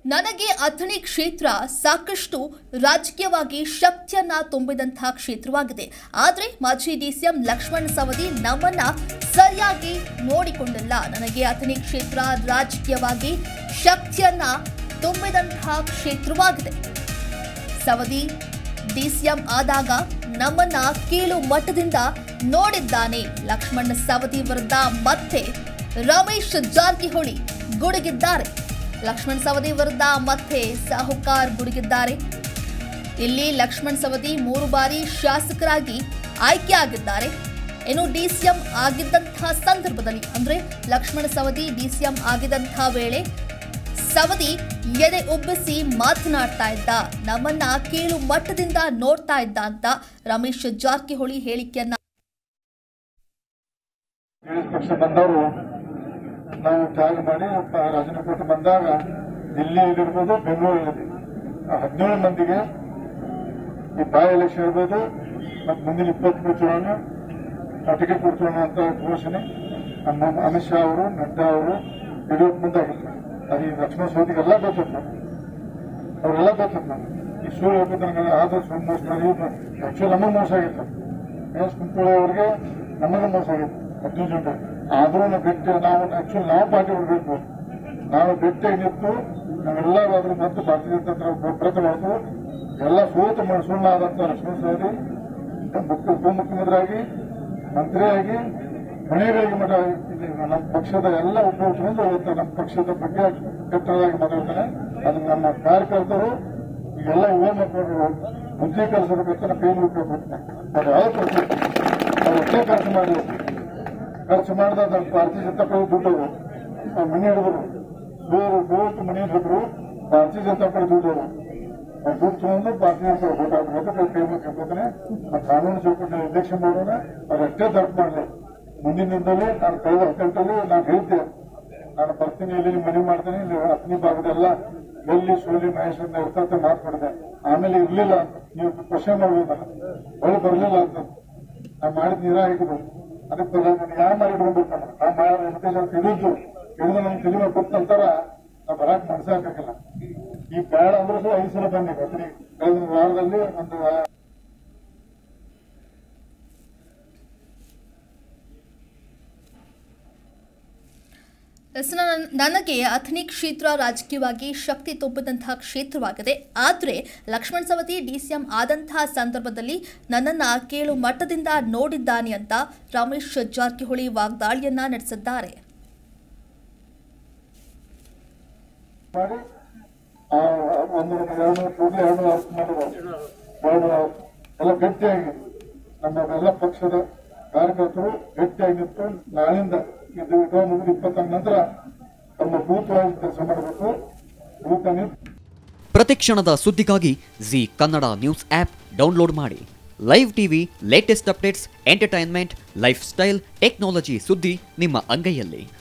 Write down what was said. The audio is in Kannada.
ನನಗೆ ಅಥಣಿ ಕ್ಷೇತ್ರ ಸಾಕಷ್ಟು ರಾಜಕೀಯವಾಗಿ ಶಕ್ತಿಯನ್ನ ತುಂಬಿದಂತಹ ಕ್ಷೇತ್ರವಾಗಿದೆ ಆದರೆ ಮಾಜಿ ಡಿಸಿಎಂ ಲಕ್ಷ್ಮಣ್ ಸವದಿ ನಮ್ಮನ್ನ ಸರಿಯಾಗಿ ನೋಡಿಕೊಂಡಿಲ್ಲ ನನಗೆ ಅಥಣಿ ಕ್ಷೇತ್ರ ರಾಜಕೀಯವಾಗಿ ಶಕ್ತಿಯನ್ನ ತುಂಬಿದಂತಹ ಕ್ಷೇತ್ರವಾಗಿದೆ ಸವದಿ ಡಿಸಿಎಂ ಆದಾಗ ನಮ್ಮನ್ನ ಕೀಳು ಮಟ್ಟದಿಂದ ನೋಡಿದ್ದಾನೆ ಲಕ್ಷ್ಮಣ ಸವದಿ ವಿರುದ್ಧ ಮತ್ತೆ ರಮೇಶ್ ಜಾರಕಿಹೊಳಿ ಗುಡುಗಿದ್ದಾರೆ ಲಕ್ಷ್ಮಣ್ ಸವದಿ ವಿರುದ್ಧ ಮತ್ತೆ ಸಾಹುಕಾರ್ ಗುಡುಗಿದ್ದಾರೆ ಇಲ್ಲಿ ಲಕ್ಷ್ಮಣ್ ಸವದಿ ಮೂರು ಬಾರಿ ಶಾಸಕರಾಗಿ ಆಯ್ಕೆಯಾಗಿದ್ದಾರೆ ಇನ್ನು ಡಿಸಿಎಂ ಆಗಿದ್ದಂತಹ ಸಂದರ್ಭದಲ್ಲಿ ಅಂದ್ರೆ ಲಕ್ಷ್ಮಣ ಸವದಿ ಡಿಸಿಎಂ ಆಗಿದ್ದಂತಹ ವೇಳೆ ಸವದಿ ಎದೆ ಉಬ್ಬಿಸಿ ಮಾತನಾಡ್ತಾ ಇದ್ದ ನಮ್ಮನ್ನ ಕೀಳು ಮಟ್ಟದಿಂದ ನೋಡ್ತಾ ಇದ್ದ ಅಂತ ರಮೇಶ್ ಜಾರಕಿಹೊಳಿ ಹೇಳಿಕೆಯನ್ನ ಜೆಡಿಎಸ್ ಪಕ್ಷ ಬಂದವರು ನಾವು ತ್ಯಾಗ ಮಾಡಿ ಪ- ರಾಜನಕೋಟೆ ಬಂದಾಗ ದಿಲ್ಲಿಯಲ್ಲಿರ್ಬೋದು ಬೆಂಗಳೂರಲ್ಲಿ ಹದಿನೇಳು ಮಂದಿಗೆ ಈ ಬಾಯ್ ಎಲೆಕ್ಷನ್ ಇರ್ಬೋದು ಮತ್ತು ಮುಂದಿನ ಇಪ್ಪತ್ತು ಚುನಾವಣೆ ಟಿಕೆಟ್ ಕೊಡ್ತೀವಿ ಅಂತ ಘೋಷಣೆ ನಮ್ಮ ಅಮಿತ್ ಶಾ ಅವರು ನಡ್ಡಾ ಅವರು ಯಡಿಯೂರಪ್ಪ ಮುಂದಾಗಿತ್ತು ಅದು ಈ ಲಕ್ಷ್ಮಣ ಸೋದಿಗೆ ಎಲ್ಲ ಗೊತ್ತಿತ್ತು ಅವರೆಲ್ಲ ಗೊತ್ತಿತ್ತು ನಾನು ಈ ಸುಳ್ಳು ಹೇಳ್ಬೇಕು ನನಗೆ ಆದ್ರೂ ಸುಳ್ಳು ಮೋಸ ಮಾಡಿ ಆಕ್ಚುಲಿ ನಮಗೆ ಮೋಸ ಆಗಿತ್ತು ಎಸ್ ಕುಂತೋಳಿ ಅವ್ರಿಗೆ ನಮಗೆ ಮೋಸ ಆಗಿತ್ತು ಹದಿನೈದು ಜನ ಆದ್ರೂ ನಾವು ಬಿಟ್ಟು ನಾವು ಆಕ್ಚುಲಿ ನಾವು ಪಾರ್ಟಿ ಬಿಡಬೇಕು ನಾವು ಭೇಟಿಯಾಗಿ ನಿಂತು ನಾವೆಲ್ಲ ಅದ್ರ ಮತ್ತು ಭಾರತೀಯ ಜನತಾ ಪಕ್ಷ ಪ್ರಯತ್ನ ಮಾಡ್ತು ಎಲ್ಲ ಸೋತು ಮಾಡಿ ಸುಳ್ಳಾದಂತ ಲಕ್ಷ್ಮಣ ಸವದಿ ಮುಖ್ಯ ಉಪಮುಖ್ಯಮಂತ್ರಿಯಾಗಿ ಮಂತ್ರಿಯಾಗಿ ಮನೆಗಳಿಗೆ ಮಠ ಇಲ್ಲಿ ನಮ್ಮ ಪಕ್ಷದ ಎಲ್ಲ ಉಪಯೋಗಿಸ್ಕೊಂಡು ಇವತ್ತು ನಮ್ಮ ಪಕ್ಷದ ಬಗ್ಗೆ ಕೆಟ್ಟದಾಗಿ ಮಾತಾಡ್ತಾನೆ ಅದು ನಮ್ಮ ಕಾರ್ಯಕರ್ತರು ಈಗೆಲ್ಲ ಯುವ ಮಕ್ಕಳು ಬುದ್ಧಿ ಕಲಿಸಬೇಕಂತ ನಾವು ಕೈ ಮುಗಿಸ್ಬೇಕು ಅದು ಯಾವ ಪರಿಸ್ಥಿತಿ ನಾವು ಒಟ್ಟೆ ಖರ್ಚು ಮಾಡಿ ಖರ್ಚು ಮಾಡಿದ ನಮ್ಮ ಭಾರತೀಯ ಜನತಾ ಪಕ್ಷ ದುಡ್ಡು ನಾವು ಮನೆ ಹಿಡಿದ್ರು ಬೇರೆ ಬೇರೆ ಮನೆ ಹಿಡಿದ್ರು ಭಾರತೀಯ ಜನತಾ ಪಕ್ಷ ದುಡ್ಡು ಅವ್ರು ದುಡ್ಡು ತಗೊಂಡು ಭಾರತೀಯ ಜನತಾ ಓಟ್ ಹಾಕ್ಬೇಕು ಕೈ ಮುಗಿಸ್ಕೊತಾನೆ ಆ ಕಾನೂನು ಚೌಕಟ್ಟು ನಿರ್ದೇಶನ ಮಾಡೋಣ ಅವ್ರು ಅಷ್ಟೇ ತಪ್ಪು ಮಾಡಲಿ ಮುಂದಿನ ದಿನದಲ್ಲಿ ನಾನು ಕಳೆದ ಹತ್ತಂಟಲ್ಲಿ ನಾನು ಹೇಳಿದ್ದೆ ನಾನು ಬರ್ತೀನಿ ಇಲ್ಲಿ ಮನೆ ಮಾಡ್ತೀನಿ ಇಲ್ಲಿ ಹತ್ತನೇ ಭಾಗದೆಲ್ಲ ಎಲ್ಲಿ ಸೋಲಿ ಮಹೇಶ್ವರನ ಇರ್ತಂತ ಮಾತು ಮಾಡಿದೆ ಆಮೇಲೆ ಇರ್ಲಿಲ್ಲ ಅಂತ ನೀವು ಕ್ವಶನ್ ಮಾಡ್ಬೋದಲ್ಲ ಹೊಳಿ ಬರಲಿಲ್ಲ ಅಂತ ನಾ ಮಾಡಿದ ನೀರ ಹಾಕಿದ್ರು ಅದಕ್ಕೆ ನಾನು ಯಾವ ಮಾಡಿ ಇಟ್ಕೊಂಡ್ಬಿಡ್ತಾನೆ ಆ ಮಾಡಿ ವೆಂಕಟೇಶ್ವರ ಹಿಡಿದು ಹಿಡಿದು ನಮ್ಗೆ ತಲೆ ಮೇಲೆ ಕೊಟ್ಟಂತಾರ ನಾ ಬರಾಕ್ ಮನಸ್ಸಾಗಕ್ಕಿಲ್ಲ ಈ ಬೇಡ ಅಂದ್ರೂ ಸಹ ಐದು ಸಲ ಬಂದಿದೆ ಅದ್ರಿ ಕಳೆದ ವಾರದಲ್ಲಿ ಒಂದು ಎಸ್, ನನ್ನ- ನನಗೆ ಅಥಣಿ ಕ್ಷೇತ್ರ ರಾಜಕೀಯವಾಗಿ ಶಕ್ತಿ ತುಂಬಿದಂತಹ ಕ್ಷೇತ್ರವಾಗಿದೆ ಆದರೆ ಲಕ್ಷ್ಮಣ್ ಸವದಿ ಡಿಸಿಎಂ ಆದಂತಹ ಸಂದರ್ಭದಲ್ಲಿ ನನ್ನನ್ನ ಕೀಳು ಮಟ್ಟದಿಂದ ನೋಡಿದ್ದಾನೆ ಅಂತ ರಮೇಶ್ ಜಾರಕಿಹೊಳಿ ವಾಗ್ದಾಳಿಯನ್ನ ನಡೆಸಿದ್ದಾರೆ ಮಾಡಿ ಆ ಒಂದು ಎರಡು ನೂರು ಕೋಟಿ ಎರಡು ನೂರು ಅಷ್ಟು ಮಾಡಿದ್ರು ಎರಡು ಎಲ್ಲ ಗಟ್ಟಿಯಾಗಿ ನಮ್ಮ ಎಲ್ಲ ಪಕ್ಷದ ಕಾರ್ಯಕರ್ತರು ಗಟ್ಟಿಯಾಗಿ ನಿಂತು ನಾಳಿಂದ ಇದು ಇದು ಮುಗಿದು ಇಪ್ಪತ್ತಾರು ನಂತರ ತಮ್ಮ ಬೂತ್ವಾಗಿ ಕೆಲಸ ಮಾಡಬೇಕು ಬೂತ್ ನಿಂತು ಪ್ರತಿಕ್ಷಣದ ಸುದ್ದಿಗಾಗಿ Zee Kannada news app download ಮಾಡಿ live TV latest updates entertainment lifestyle technology ಸುದ್ದಿ ನಿಮ್ಮ ಅಂಗೈಯಲ್ಲಿ